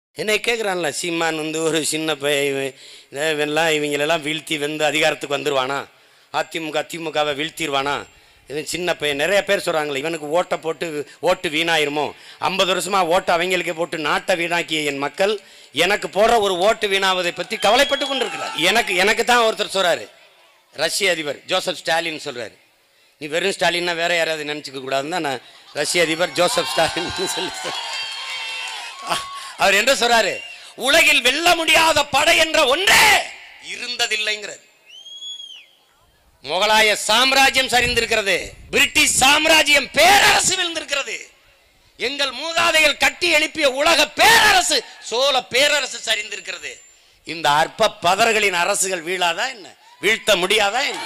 என்னை கேட்குறான்ல சீமான் வந்து ஒரு சின்ன பையன் இவங்களெல்லாம் வீழ்த்தி வந்து அதிகாரத்துக்கு வந்துருவானா அதிமுக திமுகவை வீழ்த்திடுவானா இவன் சின்ன பையன் நிறைய பேர் சொல்கிறாங்களே இவனுக்கு ஓட்டை போட்டு ஓட்டு வீணாயிருமோ ஐம்பது வருஷமாக ஓட்டு அவங்களுக்கே போட்டு நாட்டை வீணாக்கிய என் மக்கள் எனக்கு போடுற ஒரு ஓட்டு வீணாவதை பற்றி கவலைப்பட்டு கொண்டிருக்கிறார் எனக்கு எனக்கு தான் ஒருத்தர் சொல்கிறாரு ரஷ்ய அதிபர் ஜோசப் ஸ்டாலின் சொல்கிறாரு நீ வெறும் ஸ்டாலின்னா வேற யாராவது நினச்சிக்க கூடாதுன்னு தான் நான் ரஷ்ய அதிபர் ஜோசப் ஸ்டாலின் சொல்லி அவர் என்ன சொல்றாரு உலகில் வெல்ல முடியாத படை என்ற ஒன்றே இருந்ததில்லைங்கிறது முகலாய சாம்ராஜ்யம் சரிந்திருக்கிறது பிரிட்டிஷ் சாம்ராஜ்யம் பேரரசு விழுந்திருக்கிறது எங்கள் மூதாதைகள் கட்டி எழுப்பிய உலக பேரரசு சோழ பேரரசு சரிந்திருக்கிறது இந்த அற்ப பதர்களின் அரசுகள் வீழாதா என்ன வீழ்த்த முடியாதா என்ன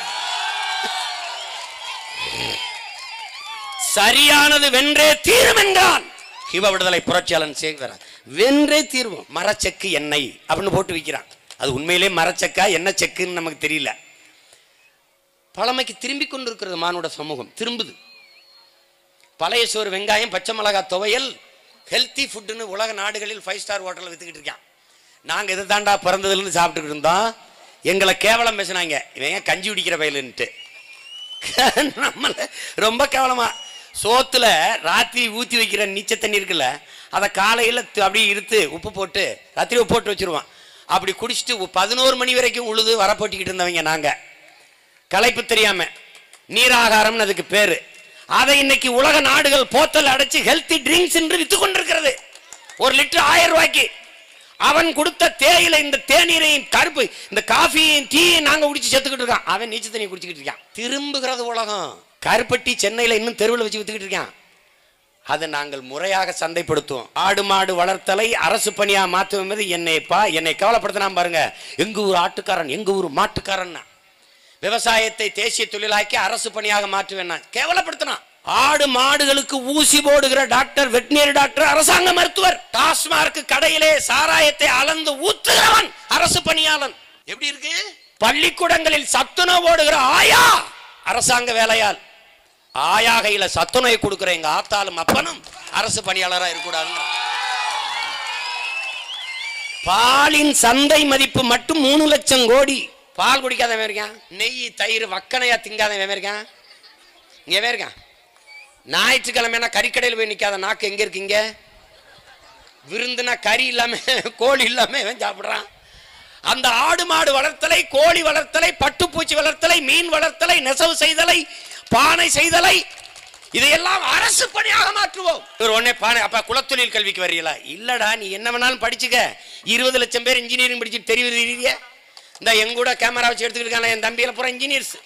சரியானது வென்றே தீரும் என்றான் சிவ விடுதலை புரட்சியாளன் சேகரன் வென்றே தீர்வோம் மரச்செக்கு எண்ணெய் அப்படின்னு போட்டு விற்கிறான் அது உண்மையிலே மரச்செக்கா என்ன செக்குன்னு நமக்கு தெரியல பழமைக்கு திரும்பி கொண்டிருக்கிறது மானுட சமூகம் திரும்புது பழைய சோறு வெங்காயம் பச்சை மிளகாய் துவையல் ஹெல்த்தி ஃபுட்டுன்னு உலக நாடுகளில் ஃபைவ் ஸ்டார் ஹோட்டலில் வித்துக்கிட்டு இருக்கான் நாங்கள் இதை தாண்டா பிறந்ததுலேருந்து சாப்பிட்டுக்கிட்டு இருந்தோம் எங்களை கேவலம் பேசுனாங்க இவங்க கஞ்சி குடிக்கிற பயிலுன்ட்டு நம்மள ரொம்ப கேவலமா சோத்துல ராத்திரி ஊற்றி வைக்கிற நீச்ச தண்ணி இருக்குல்ல அதை காலையில் அப்படியே இருத்து உப்பு போட்டு ராத்திரி உப்பு போட்டு வச்சிருவான் அப்படி குடிச்சிட்டு ஒ- பதினோரு மணி வரைக்கும் உழுது வரப்போட்டிக்கிட்டு இருந்தவங்க நாங்கள் களைப்பு தெரியாம நீராகாரம்னு அதுக்கு பேரு அதை இன்னைக்கு உலக நாடுகள் போத்தல் அடைச்சு ஹெல்த்தி ட்ரிங்க்ஸ் என்று வித்து கொண்டிருக்கிறது ஒரு லிட்டர் ஆயிரம் ரூபாய்க்கு அவன் கொடுத்த தேயிலை இந்த தேநீரையும் கருப்பு இந்த காஃபியையும் டீயும் நாங்க குடிச்சு செத்துக்கிட்டு இருக்கான் அவன் நீச்சல் தண்ணி குடிச்சுக்கிட்டு இருக்கான் திரும்புகிறது உலகம் கருப்பட்டி சென்னையில இன்னும் தெருவில் வச்சு வித்துக்கிட்டு இருக்கான் அதை நாங்கள் முறையாக சந்தைப்படுத்துவோம் ஆடு மாடு வளர்த்தலை அரசு பணியா மாற்றுவோம் என்பது என்னை பா என்னை கவலைப்படுத்தினா பாருங்க எங்க ஊர் ஆட்டுக்காரன் எங்க ஊர் மாட்டுக்காரன் விவசாயத்தை தேசிய தொழிலாக்கி அரசு பணியாக மாற்றுவேன் நான் கேவலப்படுத்தினான் ஆடு மாடுகளுக்கு ஊசி போடுகிற டாக்டர் வெட்டினரி டாக்டர் அரசாங்க மருத்துவர் டாஸ்மார்க் கடையிலே சாராயத்தை அளந்து ஊத்துகிறவன் அரசு பணியாளன் எப்படி இருக்கு பள்ளிக்கூடங்களில் சத்துணவு ஓடுகிற ஆயா அரசாங்க வேலையால் ஆயா கையில சத்துணவை கொடுக்கிற எங்க ஆத்தாலும் அப்பனும் அரசு பணியாளரா இருக்கக்கூடாது பாலின் சந்தை மதிப்பு மட்டும் மூணு லட்சம் கோடி பால் குடிக்காதவன் இருக்கான் நெய் தயிர் வக்கனையா திங்காதவன் இருக்கான் இங்கே இருக்கான் ஞாயிற்றுக்கிழமைனா கறிக்கடையில் போய் நிற்காத நாக்கு எங்க இருக்கீங்க விருந்துனா கறி இல்லாம கோழி இல்லாம இவன் சாப்பிடுறான் அந்த ஆடு மாடு வளர்த்தலை கோழி வளர்த்தலை பட்டுப்பூச்சி வளர்த்தலை மீன் வளர்த்தலை நெசவு செய்தலை பானை செய்தலை இதையெல்லாம் அரசு பணியாக மாற்றுவோம் இவர் உடனே பானை அப்ப குலத்தொழில் கல்விக்கு வரீங்களா இல்லடா நீ என்ன வேணாலும் படிச்சுக்க இருபது லட்சம் பேர் இன்ஜினியரிங் படிச்சுட்டு தெரிவிக்கிறீங்க இந்த எங்க கூட கேமரா வச்சு எடுத்துக்கிட்டு இருக்கான என் தம்பியில பூரா இன்ஜினியர்ஸ்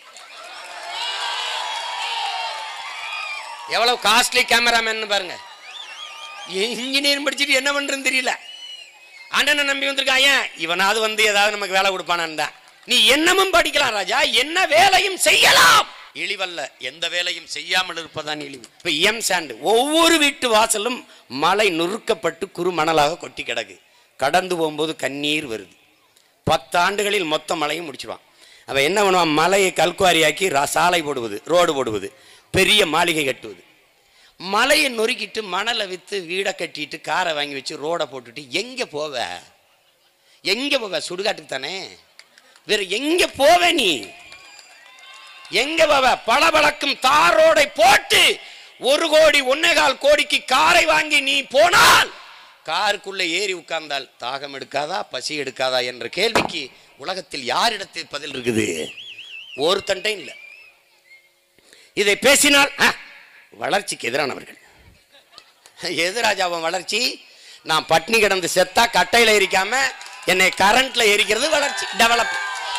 எவ்வளவு காஸ்ட்லி கேமராமேன் பாருங்க இன்ஜினியரிங் படிச்சுட்டு என்ன பண்றதுன்னு தெரியல அண்ணனை நம்பி வந்திருக்கான் ஏன் இவனாவது வந்து ஏதாவது நமக்கு வேலை கொடுப்பானான் தான் நீ என்னமும் படிக்கலாம் ராஜா என்ன வேலையும் செய்யலாம் இழிவல்ல எந்த வேலையும் செய்யாமல் இருப்பதான் இழிவு இப்ப எம் சாண்டு ஒவ்வொரு வீட்டு வாசலும் மலை நுறுக்கப்பட்டு குறு மணலாக கொட்டி கிடக்கு கடந்து போகும்போது கண்ணீர் வருது பத்தாண்டுகளில் மொத்த மலையும் முடிச்சிடுவான் அவன் என்ன பண்ணுவான் மலையை கல்குவாரியாக்கி ரா- சாலை போடுவது ரோடு போடுவது பெரிய மாளிகை கட்டுவது மலையை நொறுக்கிட்டு மணலை விற்று வீடை கட்டிட்டு காரை வாங்கி வச்சு ரோடை போட்டுட்டு எங்கே போவ எங்கே போவ சுடுகாட்டுக்கு தானே வேற எங்கே போவ நீ எங்க போவ பளபளக்கும் தார் ரோடை போட்டு ஒரு கோடி ஒன்னேகால் கோடிக்கு காரை வாங்கி நீ போனால் காருக்குள்ள ஏறி உட்கார்ந்தால் தாகம் எடுக்காதா பசி எடுக்காதா என்ற கேள்விக்கு உலகத்தில் யாரிடத்தில் பதில் இருக்குது ஒருத்தன்ட்டையும் இல்லை இதை பேசினால் ஆ, வளர்ச்சிக்கு எதிரானவர்கள் எது ராஜாவன் வளர்ச்சி நான் பட்னி கிடந்து செத்தா கட்டையில எரிக்காம என்னை கரண்ட்ல எரிக்கிறது வளர்ச்சி டெவலப்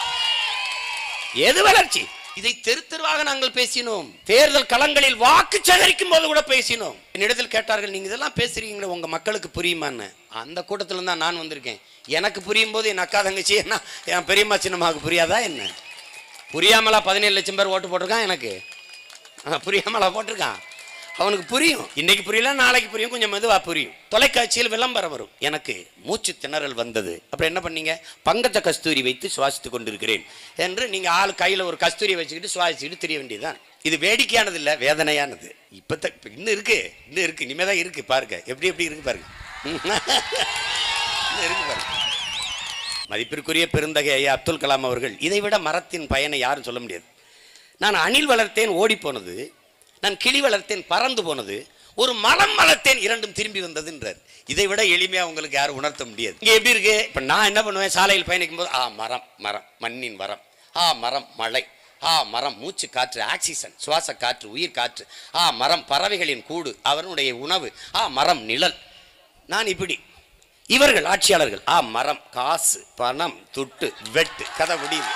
எது வளர்ச்சி இதை தெரு தெருவாக நாங்கள் பேசினோம் தேர்தல் களங்களில் வாக்கு சேகரிக்கும் போது கூட பேசினோம் என்னிடத்தில் கேட்டார்கள் நீங்க இதெல்லாம் பேசுறீங்களே உங்க மக்களுக்கு புரியுமான்னு அந்த கூட்டத்துல தான் நான் வந்திருக்கேன் எனக்கு புரியும் போது என் அக்கா தங்கச்சி என்ன என் பெரியம்மா சின்னம்மாவுக்கு புரியாதா என்ன புரியாமலா பதினேழு லட்சம் பேர் ஓட்டு போட்டிருக்கான் எனக்கு ஆ, புரியாமலா போட்டிருக்கான் அவனுக்கு புரியும் இன்னைக்கு புரியல நாளைக்கு புரியும் கொஞ்சம் மெதுவா புரியும் தொலைக்காட்சியில் விளம்பரம் வரும் எனக்கு மூச்சு திணறல் வந்தது அப்புறம் என்ன பண்ணீங்க பங்கஜ கஸ்தூரி வைத்து சுவாசித்துக் கொண்டிருக்கிறேன் என்று நீங்க ஆள் கையில ஒரு கஸ்தூரியை வச்சுக்கிட்டு சுவாசிச்சுக்கிட்டு தெரிய வேண்டியதுதான் இது வேடிக்கையானது இல்ல வேதனையானது இப்ப இன்னும் இருக்கு இன்னும் இருக்கு இனிமேதான் இருக்கு பாருங்க எப்படி எப்படி இருக்கு பாருங்க என்ன இருக்கு பாருங்க மதிப்பிற்குரிய பெருந்தகை ஐயா அப்துல் கலாம் அவர்கள் இதை விட மரத்தின் பயனை யாரும் சொல்ல முடியாது நான் அணில் வளர்த்தேன் ஓடி போனது நான் கிளி வளர்த்தேன் பறந்து போனது ஒரு மரம் வளர்த்தேன் இரண்டும் திரும்பி வந்ததுன்றார் இதை விட எளிமையா உங்களுக்கு யாரும் உணர்த்த முடியாது இங்க எப்படி இருக்கு இப்ப நான் என்ன பண்ணுவேன் சாலையில் பயணிக்கும் போது ஆ மரம் மரம் மண்ணின் மரம் ஆ மரம் மழை ஆ மரம் மூச்சு காற்று ஆக்சிஜன் சுவாச காற்று உயிர் காற்று ஆ மரம் பறவைகளின் கூடு அவனுடைய உணவு ஆ மரம் நிழல் நான் இப்படி இவர்கள் ஆட்சியாளர்கள் ஆ மரம் காசு பணம் துட்டு வெட்டு கதை முடியுது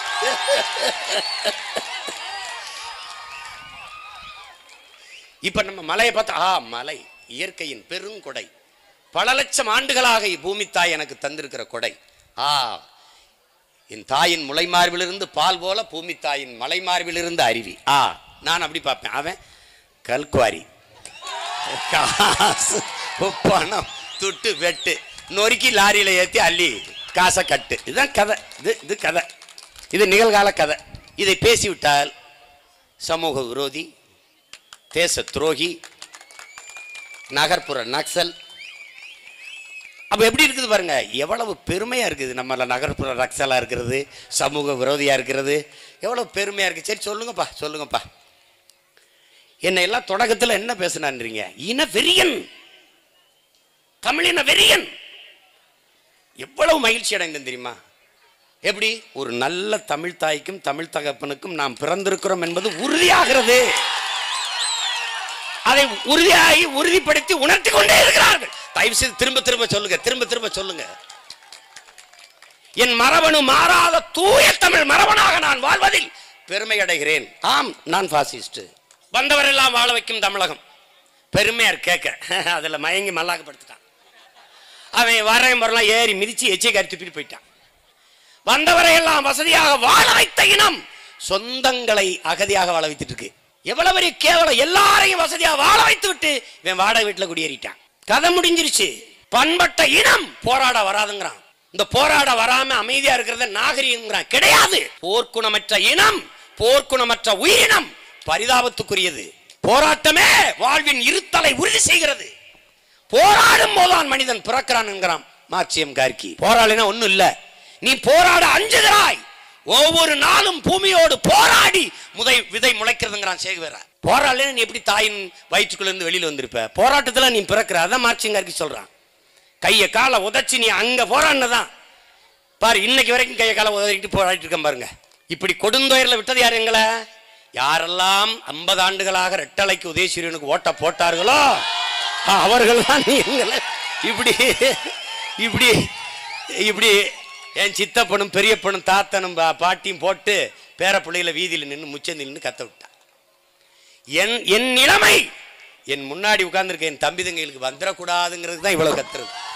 இப்ப நம்ம மலையை பார்த்தா ஆ மலை இயற்கையின் பெருங்கொடை பல லட்சம் ஆண்டுகளாக பூமி தாய் எனக்கு தந்திருக்கிற கொடை ஆ என் தாயின் முளைமார்பிலிருந்து பால் போல பூமி தாயின் மலைமார்பிலிருந்து அருவி ஆ நான் அப்படி பார்ப்பேன் அவன் கல்குவாரி காசு பணம் துட்டு வெட்டு நொறுக்கி லாரியில ஏத்தி அள்ளி காசை கட்டு இதுதான் கதை இது இது கதை இது நிகழ்கால கதை இதை பேசிவிட்டால் சமூக விரோதி தேச துரோகி நகர்ப்புற நக்சல் அப்ப எப்படி இருக்குது பாருங்க எவ்வளவு பெருமையா இருக்குது நம்மள நகர்ப்புற நக்சலா இருக்கிறது சமூக விரோதியா இருக்கிறது எவ்வளவு பெருமையா இருக்கு சரி சொல்லுங்கப்பா சொல்லுங்கப்பா என்னை எல்லாம் தொடக்கத்துல என்ன பேசினான்றீங்க இன வெறியன் தமிழின வெறியன் எவ்வளவு மகிழ்ச்சி அடைந்தேன் தெரியுமா எப்படி ஒரு நல்ல தமிழ் தாய்க்கும் தமிழ் தகப்பனுக்கும் நாம் பிறந்திருக்கிறோம் என்பது உறுதியாகிறது அதை உறுதியாகி உறுதிப்படுத்தி உணர்த்தி கொண்டே இருக்கிறார்கள் தயவு செய்து திரும்ப திரும்ப சொல்லுங்க திரும்ப திரும்ப சொல்லுங்க என் மரபணு மாறாத தூய தமிழ் மரபனாக நான் வாழ்வதில் பெருமை அடைகிறேன் ஆம் நான் பாசிஸ்ட் வந்தவரெல்லாம் வாழ வைக்கும் தமிழகம் பெருமையார் கேட்க அதுல மயங்கி மல்லாக்கப்படுத்திட்டான் அவன் வரேன் வரலாம் ஏறி மிதிச்சு எச்சை கறி துப்பிட்டு போயிட்டான் வந்தவரை எல்லாம் வசதியாக வாழ வைத்த இனம் சொந்தங்களை அகதியாக வாழ வைத்துட்டு இருக்கு எவ்வளவு பெரிய கேவலம் எல்லாரையும் வசதியாக வாழ வைத்து விட்டு இவன் வாடகை வீட்டுல குடியேறிட்டான் கதை முடிஞ்சிருச்சு பண்பட்ட இனம் போராட வராதுங்கிறான் இந்த போராட வராம அமைதியா இருக்கிறத நாகரிகங்கிறான் கிடையாது போர்க்குணமற்ற இனம் போர்க்குணமற்ற உயிரினம் பரிதாபத்துக்குரியது போராட்டமே வாழ்வின் இருத்தலை உறுதி செய்கிறது போராடும் போதுதான் மனிதன் பிறக்கிறான் என்கிறான் மார்க்சியம் கார்கி போராளினா ஒண்ணும் இல்ல நீ போராட அஞ்சுகிறாய் ஒவ்வொரு நாளும் பூமியோடு போராடி முதை விதை முளைக்கிறதுங்கிறான் சேகுவேரா போராடலன்னு நீ எப்படி தாயின் வயிற்றுக்குள்ள இருந்து வெளியில வந்திருப்ப போராட்டத்துல நீ பிறக்கிற அதான் மார்க்சியம் கார்கி சொல்றான் கையை காலை உதைச்சு நீ அங்க போராடினதான் பாரு இன்னைக்கு வரைக்கும் கையை காலை உதறிட்டு போராடிட்டு இருக்கேன் பாருங்க இப்படி கொடுந்தொயரில் விட்டது யார் எங்களை யாரெல்லாம் ஐம்பது ஆண்டுகளாக ரெட்டலைக்கு உதயசூரியனுக்கு ஓட்ட போட்டார்களோ அவர்கள் தான் எங்களை இப்படி இப்படி இப்படி என் சித்தப்பனும் பெரியப்பனும் தாத்தனும் பா- பாட்டியும் போட்டு பேர பிள்ளையில வீதியில் நின்று முச்சந்தில் நின்று கத்த விட்டான் என் என் நிலைமை என் முன்னாடி உட்கார்ந்திருக்க என் தம்பி தங்கைகளுக்கு வந்துடக்கூடாதுங்கிறது தான் இவ்வளவு கத்துறது